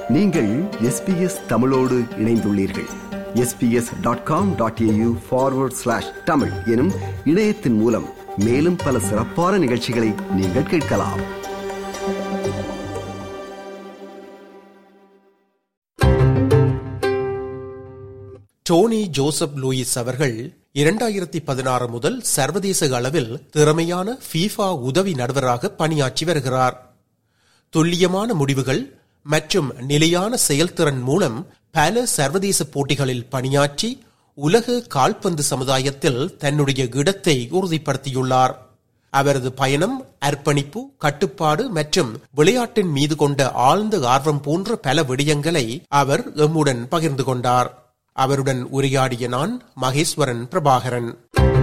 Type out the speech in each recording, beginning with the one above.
நீங்கள் எஸ்பிஎஸ் தமிழோடு இணைந்துள்ளீர்கள் SBS dot com dot AU forward slash Tamil எனும் இணையத்தின் மூலம் மேலும் பல சிறப்பான நிகழ்ச்சிகளை நீங்கள் கேட்கலாம் டோனி ஜோசப் லூயிஸ் அவர்கள் இரண்டாயிரத்தி பதினாறு முதல் சர்வதேச அளவில் திறமையான ஃபீஃபா உதவி நடுவராக பணியாற்றி வருகிறார் துல்லியமான முடிவுகள் மற்றும் நிலையான செயல்திறன் மூலம் பல சர்வதேச போட்டிகளில் பணியாற்றி உலக கால்பந்து சமுதாயத்தில் தன்னுடைய இடத்தை உறுதிப்படுத்தியுள்ளார் அவரது பயணம் அர்ப்பணிப்பு கட்டுப்பாடு மற்றும் விளையாட்டின் மீது கொண்ட ஆழ்ந்த ஆர்வம் போன்ற பல விடயங்களை அவர் எம்முடன் பகிர்ந்து கொண்டார் அவருடன் உரையாடிய நான் மகேஸ்வரன் பிரபாகரன்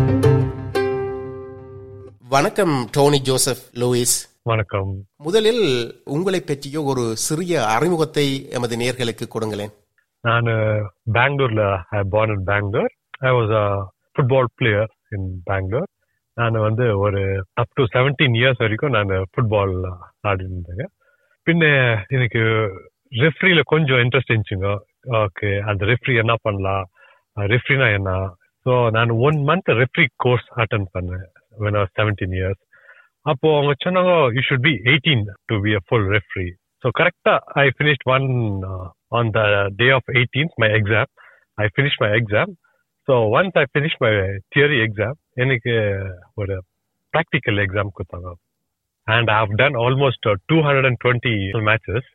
வணக்கம் டோனி ஜோசப் லூயிஸ் வணக்கம் முதலில் உங்களை பற்றிய ஒரு சிறிய அறிமுகத்தை எமது நேர்களுக்கு கொடுங்களேன் நான் பெங்களூர்ல I born in Bangalore I was a football player in Bangalore நான் வந்து ஒரு அப் டு செவன்டீன் இயர்ஸ் வரைக்கும் நான் ஃபுட்பால் ஆடி இருந்தேங்க பின்ன எனக்கு ரெஃப்ரியில கொஞ்சம் இன்ட்ரெஸ்ட் இருந்துச்சுங்க ஓகே அந்த ரெஃப்ரி என்ன பண்ணலாம் ரெஃப்ரினா என்ன ஸோ நான் one month referee course attend பண்ணேன் வென் ஆர் செவன்டீன் இயர்ஸ் அப்போ அவங்க சொன்னாங்க you should be eighteen to be a full referee so கரெக்டா I finished one on the day of eighteenth my exam I finish my exam so once I finish my theory exam எனக்கு ஒரு practical exam கொடுத்தாங்க and I have done almost two hundred and twenty matches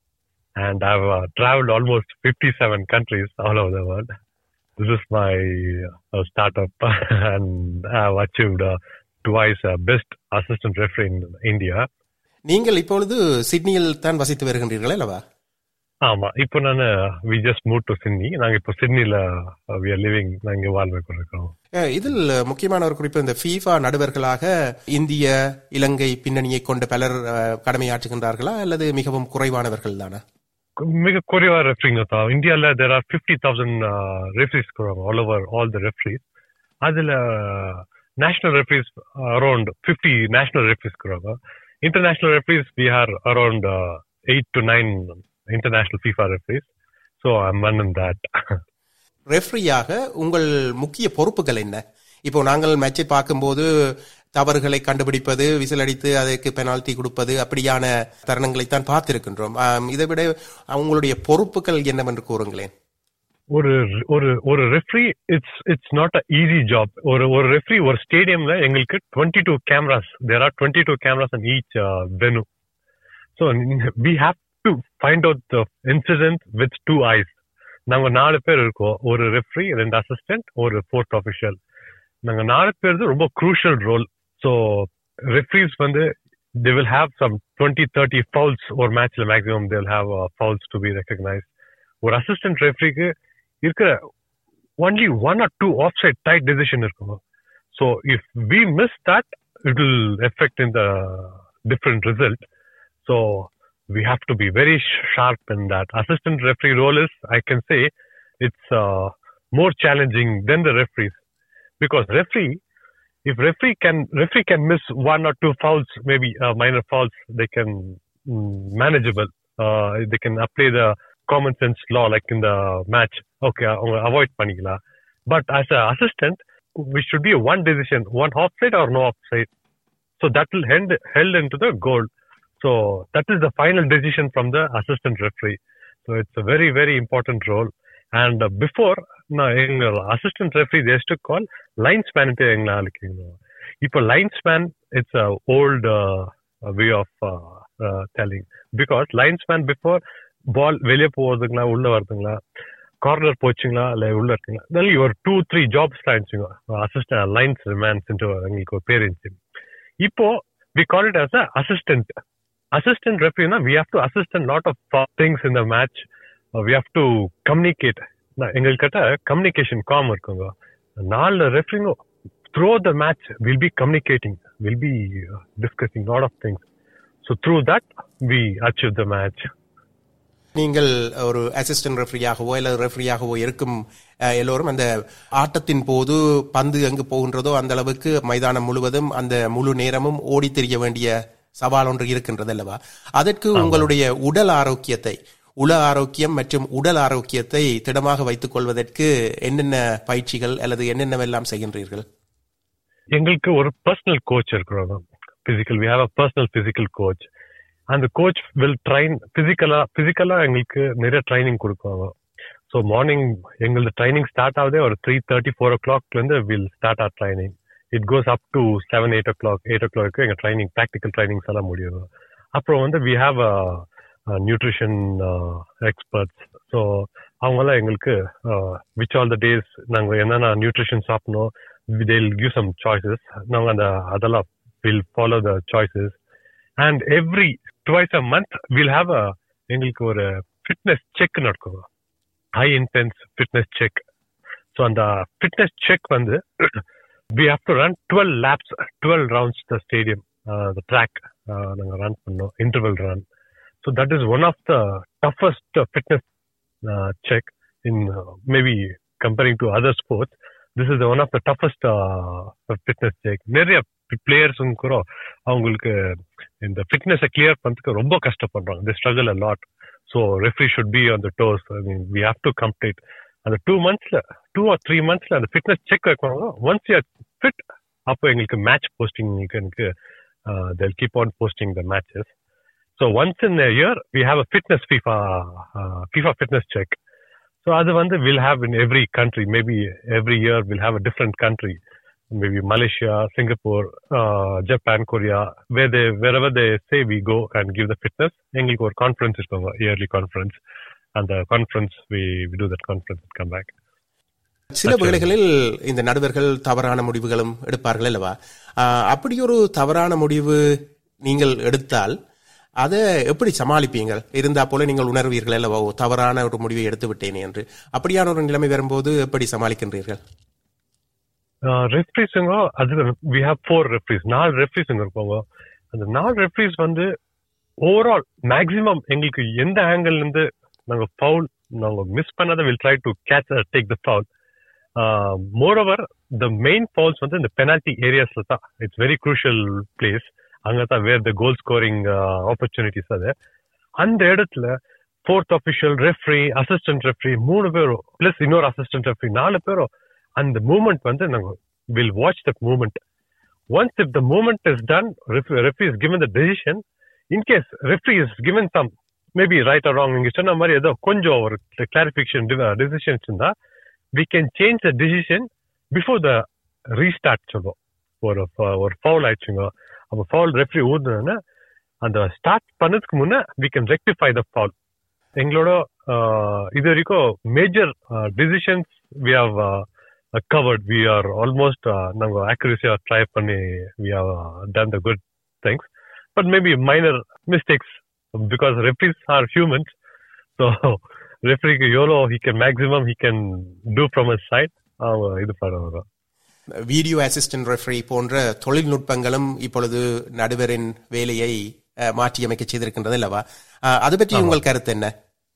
and I've uh, traveled almost 57 countries all over the world. This is my uh, startup, and I've achieved uh, twice uh, best assistant referee in India. நீங்கள் இப்பொழுது சிட்னியில் தான் வசித்து வருகின்றீர்கள் அல்லவா ஆமா இப்போ நான் we just move to Sydney நாங்க இப்போ சிட்னில வி ஆர் லிவிங் நாங்க வாழ்வை கொண்டிருக்கோம் அஹ், இதில் முக்கியமான ஒரு குறிப்பு இந்த ஃபீஃபா நடுவர்களாக இந்திய இலங்கை பின்னணியை கொண்ட பலர் அஹ், கடமையாற்றுகின்றார்களா அல்லது மிகவும் குறைவானவர்கள் தானா மிக குறைவா ரெஃப்ரிங்க தான் இந்தியால there are fifty thousand referees all over all the referees அதுல national referees around fifty national referees இருக்கிறாங்க international referees we are around eight to nine international FIFA referees so I'm one in that ரெஃப்ரியாக உங்கள் முக்கிய பொறுப்புகள் என்ன இப்போ நாங்கள் மேட்சை பார்க்கும்போது தவறுகளை கண்டுபிடிப்பது விசில் அடித்து அதற்கு பெனால்டி கொடுப்பது அப்படியான தருணங்களை தான் பார்த்திருக்கின்றோம் ஆம், இதை விட உங்களுடைய பொறுப்புகள் என்னவென்று கூறுங்களேன் ஒரு ஒரு ஒரு referee it's it's not a easy job ஒரு ஒரு ரெஃப்ரி ஒரு ஸ்டேடியம்ல எங்களுக்கு twenty two cameras there are twenty two cameras and each venue so we have to find out the incident with two eyes நாங்க நாலு பேர் இருக்கோம் ஒரு ரெஃப்ரி ரெண்டு அசிஸ்டன்ட் ஒரு ஃபோர்த் ஆஃபிஷியல் நாங்க நாலு பேர் ரொம்ப குரூஷியல் ரோல் ஸோ ரெஃப்ரிஸ் வந்து they will have some twenty thirty fouls ஒரு மேட்ச்ல maximum they will have fouls to be recognise ஒரு அசிஸ்டன்ட் ரெஃப்ரிக்கு இருக்கிற only one or two offside tight decision இருக்கும் so if we miss that it will effect in the different result so we have to be very sh- sharp in that. Assistant referee role is, I can say, it's uh, more challenging than the referees because referee, if referee can referee can miss one or two fouls, maybe uh, minor fouls, they can mm, manageable. Uh, they can apply the common sense law like in the match. Okay, அவங்க avoid பண்ணிக்கலாம். But as an assistant, we should be one decision, one offside or no offside. So that will held held into the goal. So that is the final decision from the assistant referee. So it's a very, very important role. And uh, before, no, எங்க assistant referee, they used to call linesman ன்ட்டு எங்களை அழைக்கிறீங்க. இப்போ linesman, it's a old uh, way of uh, uh, telling. Because linesman before, ball வெளியே போகுதுங்களா உள்ள வருதுங்களா corner போச்சுங்களா இல்ல உள்ள இருக்குங்களா இதெல்லாம் ஒரு டூ த்ரீ ஜாப்ஸ் தான் இருந்துச்சுங்க அசிஸ்டன்ட் லைன்ஸ் மேன்ஸ் எங்களுக்கு ஒரு பேர் இருந்துச்சு இப்போ we call it as a assistant assistant referee na we have to assist a lot of uh, things in the match uh, we have to communicate நான் எங்கள்கிட்ட communication காம் இருக்குங்க நாலு ரெஃபரிங்கும் through the match will be communicating will be discussing lot of things so through that we achieve the match நீங்கள் ஒரு assistant ரெஃப்ரியாகவோ அல்லது ரெஃப்ரியாகவோ இருக்கும் அஹ், எல்லோரும் அந்த ஆட்டத்தின் போது பந்து எங்கு போகின்றதோ அந்த அளவுக்கு மைதானம் முழுவதும் அந்த முழு நேரமும் ஓடி திரிய வேண்டிய சவால் ஒன்று இருக்கின்றது அல்லவா அதற்கு உங்களுடைய உடல் ஆரோக்கியத்தை உள ஆரோக்கியம் மற்றும் உடல் ஆரோக்கியத்தை திடமாக வைத்துக் கொள்வதற்கு என்னென்ன பயிற்சிகள் அல்லது என்னென்னவெல்லாம் செய்கின்றீர்கள் எங்களுக்கு ஒரு பர்சனல் கோச் இருக்கிறோம் physical we have a personal physical coach அந்த கோச் வில் ட்ரைன் பிசிக்கலா பிசிக்கலா எங்களுக்கு நிறைய ட்ரைனிங் கொடுக்குவாங்க ஸோ மார்னிங் எங்களது ட்ரைனிங் ஸ்டார்ட் ஆகுதே ஒரு த்ரீ தேர்ட்டி ஃபோர் ஓ கிளாக்லேருந்து will start our training it goes up to seven eight o'clock eight o'clock எங்கள் ட்ரைனிங் ப்ராக்டிக்கல் ட்ரைனிங்ஸ் எல்லாம் முடியும் அப்புறம் வந்து we have nutrition experts so அவங்கெல்லாம் எங்களுக்கு விச் ஆல் த டேஸ் நாங்கள் என்னென்ன நியூட்ரிஷன் சாப்பிடணும் they'll give some choices. Now, and Adala will follow the choices. And every twice a month, we'll have a எங்களுக்கு ஒரு ஃபிட்னஸ் செக் நடக்கும் high intense fitness check so அந்த fitness check வந்து we have to run twelve laps twelve rounds the stadium the track நாங்கள் run பண்ணோம் interval run so that is one of the toughest fitness check in maybe comparing to other sports this is one of the toughest fitness check நிறைய பிளேயர்ஸும் கூட அவங்களுக்கு இந்த ஃபிட்னஸை clear பண்ணுறதுக்கு ரொம்ப கஷ்டப்படுறாங்க they struggle a lot so referee should be on the toes I mean we have to complete அந்த two மந்த்ஸ்ல டூ ஆர் த்ரீ மந்த்ஸ்ல அந்த ஃபிட்னஸ் செக் வைக்கணும் ஒன்ஸ் யூ ஃபிட் அப்போ எங்களுக்கு மேட்ச் போஸ்டிங் எனக்கு they'll keep on posting the matches so once in year we have a fitness FIFA FIFA fitness check So other one we'll have in every country. Maybe every year we'll have a different country. Maybe Malaysia, Singapore, uh, Japan, Korea, where they wherever they say we go and give the fitness. எங்களுக்கு ஒரு conference இருக்கும் yearly conference. And the conference we, we do that conference and come back. சில வேளைகளில் இந்த நடுவர்கள் தவறான முடிவுகளும் எடுப்பார்கள் அல்லவா ஆஹ், அப்படி ஒரு தவறான முடிவு நீங்கள் எடுத்தால் அதை எப்படி சமாளிப்பீங்கள் இருந்தா போல நீங்கள் உணர்வீர்கள் அல்லவா ஓ, தவறான ஒரு முடிவை எடுத்து விட்டேனே என்று அப்படியான ஒரு நிலைமை வரும்போது எப்படி சமாளிக்கின்றீர்கள் ரெஃப்ரிஸுங்க அது வி ஹாவ் ஃபோர் ரெஃப்ரிஸ் நாலு ரெஃப்ரிஸுங்க இருப்பாங்க அந்த நாலு ரெஃப்ரிஸ் வந்து ஓவரால் மேக்ஸிமம் எங்களுக்கு எந்த ஆங்கிள் இருந்து நாங்க ஃபவுல் நாங்க மிஸ் பண்ணதை will try to catch take the foul more over the main fouls வந்து இந்த பெனால்டி ஏரியாஸ்ல தான் இட்ஸ் வெரி குரூஷியல் பிளேஸ் அங்கே தான் வேர் த கோல் ஸ்கோரிங் ஆப்பர்ச்சுனிட்டிஸ் அது அந்த இடத்துல fourth official referee assistant referee மூணு பேரும் பிளஸ் இன்னொரு அசிஸ்டன்ட் ரெஃப்ரி நாலு பேரும் அந்த மூமெண்ட் வந்து நாங்கள் will watch that moment once if the moment is done referee is given the decision in case referee is given some maybe right or wrong நீங்க சொன்ன மாதிரி ஏதோ கொஞ்சம் ஒரு கிளாரிபிகேஷன் டெசிஷன்ஸ் இருந்தா we can change the decision before the restart சொல்லுவோம் ஒரு ஒரு ஃபவுல் ஆயிடுச்சுங்க அப்போ ஃபவுல் ரெஃப்ரி ஊதுனா அந்த ஸ்டார்ட் பண்ணதுக்கு முன்னே we can rectify the foul எங்களோட இது வரைக்கும் major decisions we have covered we are almost நாங்கள் ஆக்யூரஸியாக ட்ரை பண்ணி we have done the good things but maybe minor mistakes because referees are humans so ரெஃப்ரிக்கு எவ்வளோ he can maximum he can do from a side அவங்க இது பண்ணுவாங்க video assistant referee போன்ற தொழில்நுட்பங்களும் இப்பொழுது நடுவரின் வேலையை அஹ், மாற்றியமைக்க செய்திருக்கின்றது அல்லவா அஹ், அது பற்றி உங்கள் கருத்து என்ன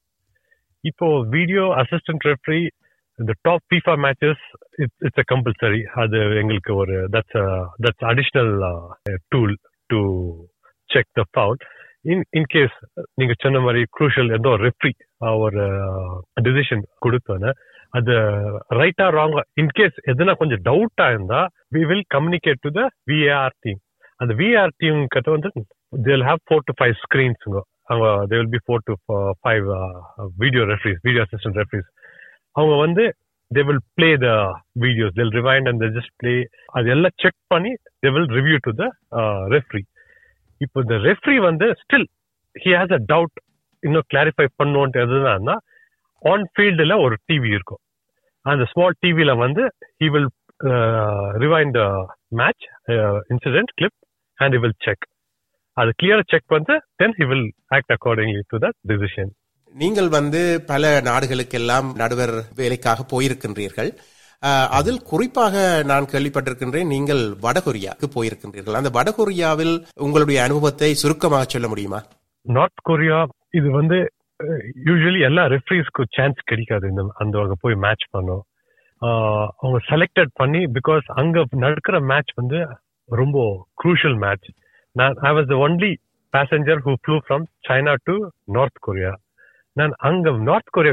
இப்போ வீடியோ அசிஸ்டன்ட் ரெஃப்ரி இந்த top FIFA matches it's a compulsory அது எங்களுக்கு ஒரு that's that's additional tool to check the foul in in case நீங்க சொன்ன மாதிரி குரூஷியல் ஏதோ ரெஃப்ரி ஒரு டிசிஷன் கொடுத்தோன்னு அது ரைட்டா ராங்கா இன்கேஸ் எதுனா கொஞ்சம் டவுட்டா இருந்தா we will communicate to the VAR team அந்த விஆர் டீம் கிட்ட வந்து they'll have four to five ஸ்கிரீன்ஸுங்க அவங்க they will be four to five video referees video assistant referees அவங்க வந்து they will play the videos they'll rewind and just play அது எல்லாம் check பண்ணி they will review to the referee இப்போ இந்த ரெஃப்ரி வந்து still he has a doubt இன்னும் கிளாரிஃபை பண்ணுவோன்ட்டு எதுனா ஆன் ஃபீல்டில் ஒரு டிவி இருக்கும் அந்த ஸ்மால் டிவியில் வந்து he will rewind the match incident clip and he will check அது கிளியர் செக் வந்து then he will act accordingly to the decision நீங்கள் வந்து பல நாடுகளுக்கெல்லாம் நடுவர் வேலைக்காக போயிருக்கின்றீர்கள் அஹ், அதில் குறிப்பாக நான் கேள்விப்பட்டிருக்கின்றேன் நீங்கள் வடகொரியாவுக்கு போயிருக்கின்றீர்கள் அந்த வடகொரியாவில் உங்களுடைய அனுபவத்தை சுருக்கமாக சொல்ல முடியுமா நார்த் கொரியா இது வந்து யூஸ்வலி எல்லா ரெஃப்ரிஸ்க்கு சான்ஸ் கிடைக்காது இந்த அந்த அங்க போய் மேட்ச் பண்ணோம் ஆஹ் அவங்க செலக்டட் பண்ணி பிகாஸ் அங்க நடக்கிற மேட்ச் வந்து ரொம்ப குரூஷியல் மேட்ச் நான் I was the only passenger who flew from China to North Korea நான் அங்க நார்த் கொரியா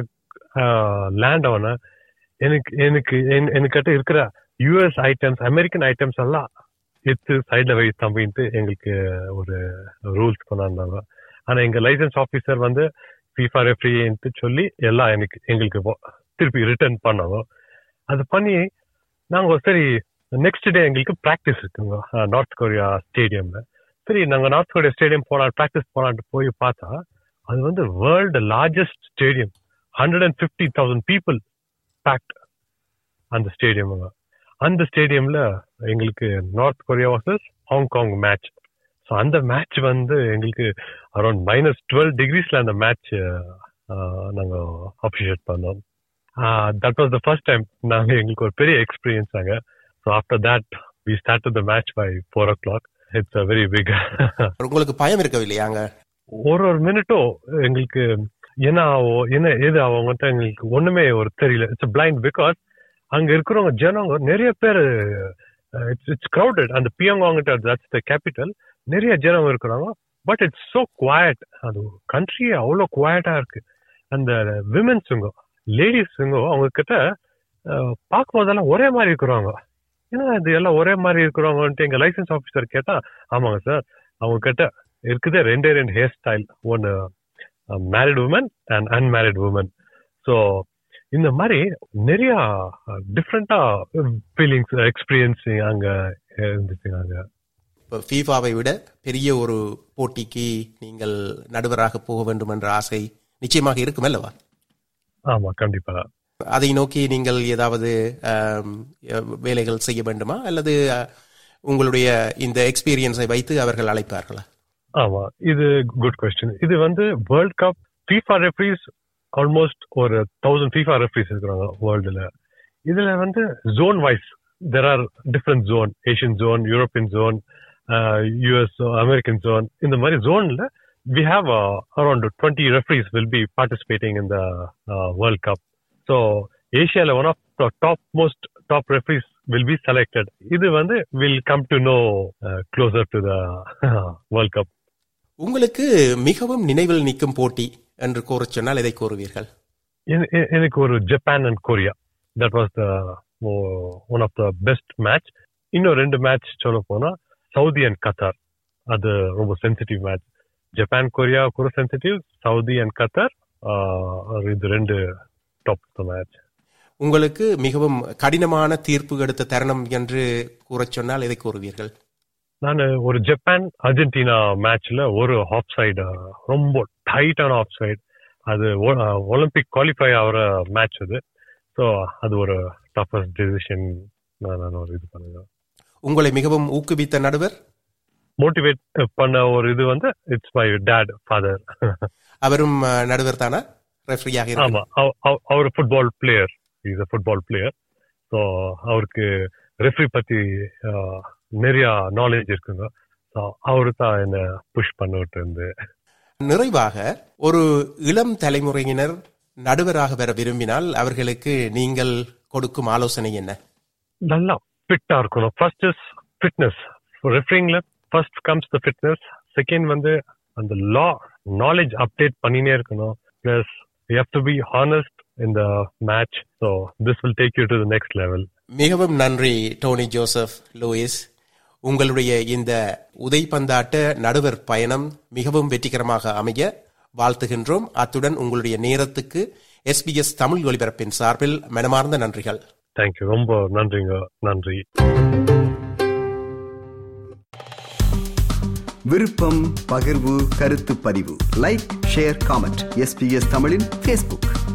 லேண்ட் ஆன எனக்கு எனக்கு என்- எனக்கிட்ட இருக்கிற யூஎஸ் ஐட்டம்ஸ் அமெரிக்கன் ஐட்டம்ஸ் எல்லாம் எடுத்து சைட்ல வை தம்பின்ட்டு எங்களுக்கு ஒரு ரூல்ஸ் கொண்டாந்தாங்க ஆனா எங்க லைசன்ஸ் ஆபீசர் வந்து ஃபீஃபா ரெஃப்ரின்ட்டு சொல்லி எல்லாம் எனக்கு எங்களுக்கு வ- திருப்பி ரிட்டர்ன் பண்ணாங்க அது பண்ணி நாங்க சரி நெக்ஸ்ட் டே எங்களுக்கு ப்ராக்டிஸ் இருக்குங்க நார்த் கொரியா ஸ்டேடியம்ல சரி நாங்க நார்த் கொரியா ஸ்டேடியம் போலாம் ப்ராக்டிஸ் போலான்ட்டு போய் பார்த்தா அது வந்து world largest stadium hundred and fifty thousand people packed அந்த ஸ்டேடியமுங்க அந்த ஸ்டேடியம்ல எங்களுக்கு North Korea versus Hong Kong match so அந்த மேட்ச் வந்து எங்களுக்கு அரௌண்ட் மைனஸ் டுவெல் டிகிரிஸ்ல அந்த மேட்ச் நாங்க அப்ரிஷியேட் பண்ணோம் that was the first time நாங்க எங்களுக்கு ஒரு பெரிய எக்ஸ்பீரியன்ஸ் ஆங்க so after that we start the match by four o'clock it's a very big உங்களுக்கு பயம் இருக்கவில்லையா அங்க ஒரு ஒரு மினிட்டும் எங்களுக்கு என்ன ஆகும் என்ன எது அவங்ககிட்ட எங்களுக்கு ஒண்ணுமே ஒரு தெரியல இட்ஸ் பிளைண்ட் பிகாஸ் அங்க இருக்கிறவங்க ஜனங்க நிறைய பேர் இட்ஸ் இட்ஸ் crowded அந்த பியங்காங்கிட்ட தட்ஸ் த கேபிட்டல் நிறைய ஜனம் இருக்கிறாங்க பட் இட்ஸ் சோ குவாய்ட் அது கண்ட்ரி அவ்வளோ குவாய்டா இருக்கு அந்த விமென்ஸுங்க லேடிஸுங்க அவங்க கிட்ட அஹ், பார்க்கும் போதெல்லாம் ஒரே மாதிரி இருக்கிறாங்க ஏன்னா இது எல்லாம் ஒரே மாதிரி இருக்கிறவங்கன்ட்டு எங்க லைசன்ஸ் ஆஃபீஸர் கேட்டா ஆமாங்க சார் அவங்க கிட்ட இருக்குது ரெண்டே ரெண்டு ஹேர் ஸ்டைல் ஒன்னு married women and unmarried women so இந்த மாதிரி நிறைய டிஃப்ரெண்டா ஃபீலிங்ஸ் எக்ஸ்பீரியன்ஸ் அங்க இருந்துச்சுங்க அங்க இப்ப ஃபீஃபாவை விட பெரிய ஒரு போட்டிக்கு நீங்கள் நடுவராக போக வேண்டும் என்ற ஆசை நிச்சயமாக இருக்கும் அல்லவா ஆமா கண்டிப்பா அதை நோக்கி நீங்கள் ஏதாவது ஆம், வேலைகள் செய்ய வேண்டுமா அல்லது அஹ், உங்களுடைய இந்த எக்ஸ்பீரியன்ஸை வைத்து அவர்கள் அழைப்பார்களா ஆமா இது குட் கொஸ்டின் இது வந்து world cup FIFA referees almost ஒரு தௌசண்ட் ஃபீஃபா ரெஃப்ரீஸ் இருக்கிறாங்க வேர்ல்டுல இதுல வந்து zone wise there are different zone Asian zone European zone US American zone இந்த மாதிரி ஜோன்ல we have around twenty referees will be participating in the world cup so ஏஷியால one of top most top referees will be selected இது வந்து will come to no closer to the world cup உங்களுக்கு மிகவும் நினைவில் நிற்கும் போட்டி என்று கூறச் சொன்னால் எதை கூறுவீர்கள் என- எ- எனக்கு ஒரு Japan and Korea that was the one of the best match இன்னும் ரெண்டு மேட்ச் சொல்ல போனா சவுதி அண்ட் கத்தார் அது ரொம்ப சென்சிட்டிவ் மேட்ச் ஜப்பான் கொரியா கூட சென்சிட்டிவ் சவுதி அண்ட் கத்தார் இது ரெண்டு டாப் மேட்ச் உங்களுக்கு மிகவும் கடினமான தீர்ப்பு எடுத்த தருணம் என்று கூறச் சொன்னால் எதை கூறுவீர்கள் நான் ஒரு ஜப்பான் அர்ஜென்டினா மேட்ச்ல ஒரு ஆஃப் சைடு ரொம்ப டைட்டான ஆஃப் சைடு அது ஒலிம்பிக் குவாலிஃபை ஆகிற மேட்ச் அது ஸோ அது ஒரு டஃபஸ்ட் டிசிஷன் நான் ஒரு இது பண்ணுங்க உங்களை மிகவும் ஊக்குவித்த நடுவர் மோட்டிவேட் பண்ண ஒரு இது வந்து இட்ஸ் மை டேட் ஃபாதர் அவரும் அஹ், நடுவர் தானா ரெஃப்ரியாக இருக்கிறார் ஆமா அவ- அவ- அவர் football player is a football player so அவருக்கு ரெஃப்ரி பத்தி அஹ், நிறைய நாலேஜ் இருக்குங்க ஸோ அவரு தான் என்ன புஷ் பண்ணிட்டு இருந்து நிறைவாக ஒரு இளம் தலைமுறையினர் நடுவராக வர விரும்பினால் அவர்களுக்கு நீங்கள் கொடுக்கும் ஆலோசனை என்ன நல்லா ஃபிட்டா இருக்கணும் ஃபர்ஸ்ட் இஸ் ஃபிட்னஸ் ரெஃபரிங்ல first comes the fitness second வந்து அந்த லா நாலேஜ் அப்டேட் பண்ணினே இருக்கணும் plus you have to be honest in the match so this will take you to the next level மிகவும் நன்றி டோனி ஜோசப் லூயிஸ் உங்களுடைய இந்த உதைப்பந்தாட்ட நடுவர் பயணம் மிகவும் வெற்றிகரமாக அமைய வாழ்த்துகின்றோம் அத்துடன் உங்களுடைய நேரத்துக்கு எஸ்பிஎஸ் தமிழ் ஒலிபரப்பின் சார்பில் மனமார்ந்த நன்றிகள் தேங்க்யூ ரொம்ப நன்றிங்க நன்றி விருப்பம் பகிர்வு கருத்து பதிவு லைக் ஷேர் காமெண்ட் எஸ்பிஎஸ் தமிழின் ஃபேஸ்புக்